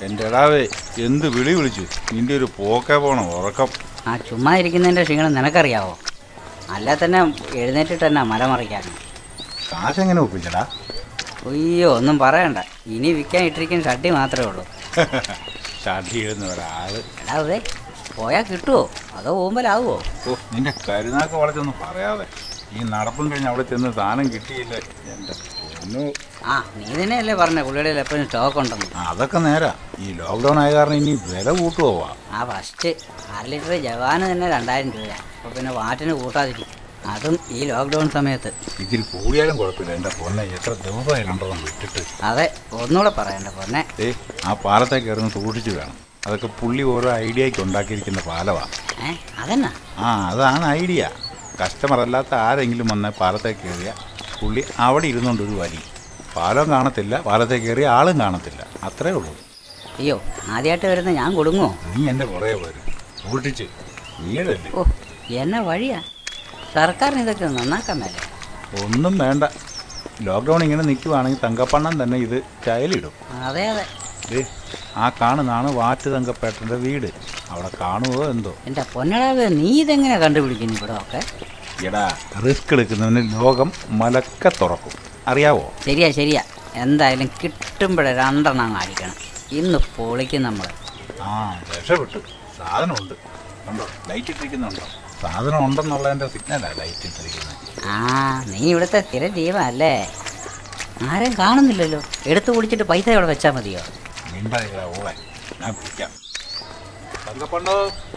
എൻ്റെ ഇടാവേ എന്ത് വിളി വിളിച്ചു നിന്റെ ഒരു പോക്കെ പോണം ഉറക്കം ആ ചുമ്മാ ഇരിക്കുന്നതിൻ്റെ ക്ഷീണം നിനക്കറിയാവോ അല്ല തന്നെ എഴുന്നേറ്റിട്ട് തന്നെ മല മറിക്കാൻ കാശെങ്ങനെ ഒപ്പിച്ചടാ അയ്യോ ഒന്നും പറയണ്ട ഇനി വിൽക്കാൻ ഇട്ടിരിക്കുന്ന ഷഡ്ഡി മാത്രമേ ഉള്ളൂ ഷാഡി എഴുന്ന ഒരാള് എടാ അതെ പോയാൽ കിട്ടുമോ അതോ പോകുമ്പോഴാവുമോ ഓ നിന്റെ കരുനാക്ക് വളച്ചൊന്നും പറയാതെ ഈ നടപ്പും കഴിഞ്ഞ് അവിടെ ചെന്ന് സാധനം കിട്ടിയില്ല എൻ്റെ പൊന്നു ആ നീ തന്നെയല്ലേ പറഞ്ഞ പുള്ളിയുടെ എപ്പോഴും സ്റ്റോക്ക് ഉണ്ടെന്ന് ആ, അതൊക്കെ നേരാ ഈ ലോക്ക്ഡൗൺ ആയ കാരണം ഇനി വില കൂട്ടുപോവാ ആ ഫസ്റ്റ് അര ലിറ്റർ ജവാന് തന്നെ രണ്ടായിരം രൂപ അപ്പോൾ പിന്നെ വാറ്റിന് കൂട്ടാതിരിക്കും അതും ഈ ലോക്ക്ഡൗൺ സമയത്ത് ഇതിൽ കൂടിയാലും കുഴപ്പമില്ല എൻ്റെ പൊന്നെ എത്ര ദിവസമായിട്ടുണ്ടോ വിട്ടിട്ട് അതെ ഒന്നുകൂടെ പറയണ്ട പൊന്നെ ഏ ആ പാലത്തേക്ക് ഇറങ്ങി സൂക്ഷിച്ചു വേണം അതൊക്കെ പുള്ളി ഓരോ ഐഡിയയ്ക്ക് ഉണ്ടാക്കിയിരിക്കുന്ന പാലവാ ഏ അതെന്നാ ആ അതാണ് ഐഡിയ കസ്റ്റമർ അല്ലാത്ത ആരെങ്കിലും വന്ന് പാലത്തേക്ക് കയറിയ പുള്ളി അവിടെ ഇരുന്നുകൊണ്ട് ഒരു വലി പാലം കാണത്തില്ല പാലത്തേക്ക് കയറിയ ആളും കാണത്തില്ല അത്രേ ഉള്ളൂ അയ്യോ ആദ്യമായിട്ട് വരുന്ന ഞാൻ കൊടുങ്ങോ നീ എൻ്റെ പുറകെ വരും സൂക്ഷിച്ച് വീടല്ലേ ഓ എന്നെ വഴിയാ സർക്കാരിന് ഇതൊക്കെ നന്നാക്കാൻ മേലെ ഒന്നും വേണ്ട ലോക്ക്ഡൗൺ ഇങ്ങനെ നിൽക്കുവാണെങ്കിൽ തങ്കപ്പണ്ണം തന്നെ ഇത് ചയലിടും അതെ അതെ ദേ ആ കാണുന്നതാണ് വാറ്റ് തങ്കപ്പേട്ടൻ്റെ വീട് അവിടെ കാണുമോ എന്തോ എൻ്റെ പൊന്നടാവ് നീ ഇതെങ്ങനെ കണ്ടുപിടിക്കുന്നു ഇവിടെ ഒക്കെ എടാ റിസ്ക് എടുക്കുന്നവന് ലോകം മലക്ക തുറക്കും അറിയാവോ ശരിയാ ശരിയാ എന്തായാലും കിട്ടുമ്പോഴേ രണ്ടെണ്ണം അങ്ങ് അടിക്കണം ഇന്ന് പൊളിക്കും നമ്മൾ ആ രക്ഷപ്പെട്ടു സാധനമുണ്ട് കണ്ടോ ലൈറ്റ് ഇട്ടിരിക്കുന്നുണ്ടോ സാധനം ഉണ്ടെന്നുള്ളതിൻ്റെ സിഗ്നലാ ലൈറ്റ് ഇട്ടിരിക്കുന്നത് ആ നീ ഇവിടുത്തെ സ്ഥിര ജീവല്ലേ ആരും കാണുന്നില്ലല്ലോ എടുത്തു കുടിച്ചിട്ട് പൈസ ഇവിടെ വെച്ചാൽ മതിയോ മിണ്ടായില്ല ഓളെ ഞാൻ പിടിക്കാം തങ്കപ്പണ്ണോ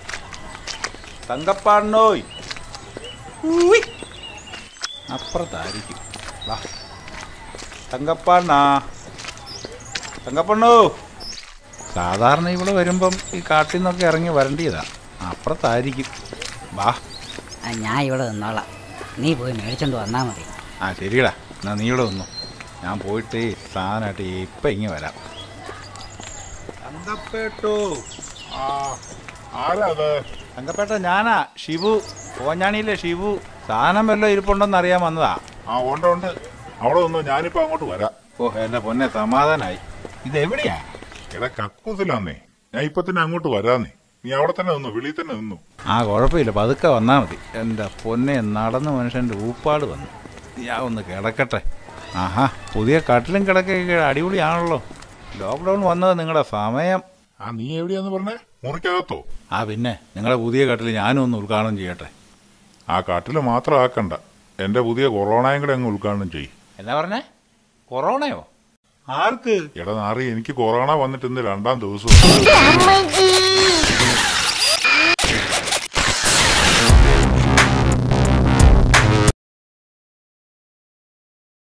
തങ്കപ്പണ്ണോയ് ഊയ്. അപ്പുറത്തായിരിക്കും വാ തങ്കപ്പണ്ണാ തങ്കപ്പണ്ണോ സാധാരണ ഇവിടെ വരുമ്പം ഈ കാട്ടിൽ നിന്നൊക്കെ ഇറങ്ങി വരേണ്ടിയതാ അപ്പുറത്തായിരിക്കും വാ ആ, ഞാൻ ഇവിടെ നിന്നോളാം നീ പോയി മേടിച്ചോണ്ട് വന്നാൽ മതി ആ ശരിയടാ എന്നാ നീ ഇവിടെ വന്നു ഞാൻ പോയിട്ട് സാധനമായിട്ട് ഇപ്പം ഇങ്ങനെ വരാം തങ്കപ്പേട്ടോ ആ ആരാ അത് തങ്കപ്പേട്ട ഞാനാ ഷിബു കോഞ്ഞാണിയിലെ ഷിബു സാധനം വല്ലതും ഇരിപ്പുണ്ടെന്ന് അറിയാൻ വന്നതാ ആ ഉണ്ട് ഉണ്ട് അവിടെ നിന്ന് ഞാനിപ്പോ അങ്ങോട്ട് വരാം ഓ എന്റെ പൊന്നെ സമാധാനായി ഇത് എവിടെയാ എടാ കക്കൂസിലാന്നേ ഞാൻ ഇപ്പൊ തന്നെ അങ്ങോട്ട് വരാന്നേ നീ അവിടെ തന്നെ നിന്നു വെളിയിൽ തന്നെ നിന്നു ആ കുഴപ്പമില്ല പതുക്കെ വന്നാൽ മതി എൻ്റെ പൊന്നെ നടന്ന മനുഷ്യൻ്റെ ഊപ്പാട് വന്നു ഞാൻ ഒന്ന് കിടക്കട്ടെ ആഹാ പുതിയ കട്ടിലും കിടക്കൊക്കെ അടിപൊളിയാണല്ലോ ലോക്ക്ഡൗൺ വന്നത് നിങ്ങളുടെ സമയം ആ നീ എവിടെയാന്ന് പറഞ്ഞേ മുറിക്കകത്തോ ആ പിന്നെ നിങ്ങളുടെ പുതിയ കട്ടിൽ ഞാനും ഒന്ന് ഉദ്ഘാടനം ചെയ്യട്ടെ ആ കാട്ടില് മാത്രം ആക്കണ്ട എന്റെ പുതിയ കൊറോണയും കൂടെ അങ്ങ് ഉദ്ഘാടനം ചെയ് എന്നാ പറഞ്ഞേ കൊറോണയോ ആർക്ക് എടാ നാറി എനിക്ക് കൊറോണ വന്നിട്ട് ഇന്ന് രണ്ടാം ദിവസം